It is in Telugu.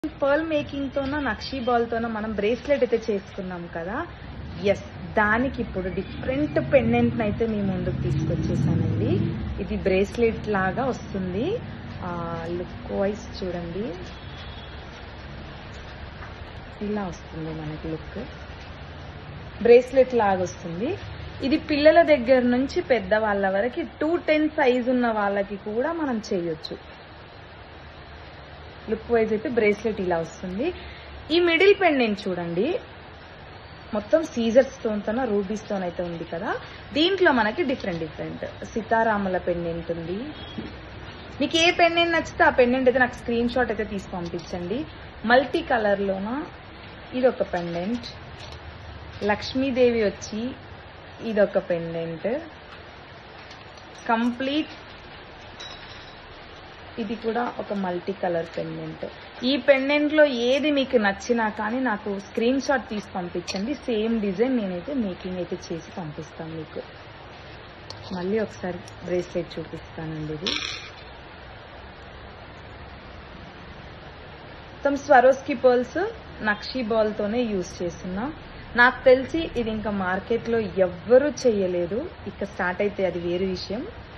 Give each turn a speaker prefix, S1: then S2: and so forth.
S1: పర్ల్ మేకింగ్ తోన నక్షీ బాల్ తోన మనం బ్రేస్లెట్ అయితే చేసుకున్నాం కదా ఎస్ దానికి ఇప్పుడు డిఫరెంట్ పెండెంట్ అయితే మీ ముందుకు తీసుకొచ్చేసానండి ఇది బ్రేస్లెట్ లాగా వస్తుంది లుక్ వైజ్ చూడండి ఇలా వస్తుంది మనకి లుక్ బ్రేస్లెట్ లాగా వస్తుంది ఇది పిల్లల దగ్గర నుంచి పెద్ద వాళ్ళ వరకు టూ టెన్ సైజ్ ఉన్న వాళ్ళకి కూడా మనం చేయొచ్చు లుక్ వైజ్ అయితే బ్రేస్లెట్ ఇలా వస్తుంది ఈ మిడిల్ పెండెంట్ చూడండి మొత్తం సీజర్స్ తోన రూబీస్ తోన అయితే ఉంది కదా దీంట్లో మనకి డిఫరెంట్ డిఫరెంట్ సీతారాముల పెండెంట్ ఉంది మీకు ఏ పెండెంట్ నచ్చితే ఆ పెండెంట్ అయితే నాకు స్క్రీన్ షాట్ అయితే తీసి పంపించండి మల్టీ కలర్లోన ఇది ఒక పెండెంట్ లక్ష్మీదేవి వచ్చి ఇదొక పెండెంట్ కంప్లీట్ ఇది కూడా ఒక మల్టీ కలర్ పెండెంట్ ఈ పెండెంట్ లో ఏది మీకు నచ్చినా కానీ నాకు స్క్రీన్ షాట్ తీసి పంపించండి సేమ్ డిజైన్ నేనైతే మేకింగ్ అయితే చేసి పంపిస్తాను మీకు మళ్ళీ ఒకసారి బ్రేస్లెట్ చూపిస్తానండి ఇది మొత్తం స్వరోస్కి పర్ల్స్ నక్షీ బాల్ తోనే యూజ్ చేస్తున్నా నాకు తెలిసి ఇది ఇంకా మార్కెట్ లో ఎవ్వరూ చేయలేదు ఇక స్టార్ట్ అయితే అది వేరే విషయం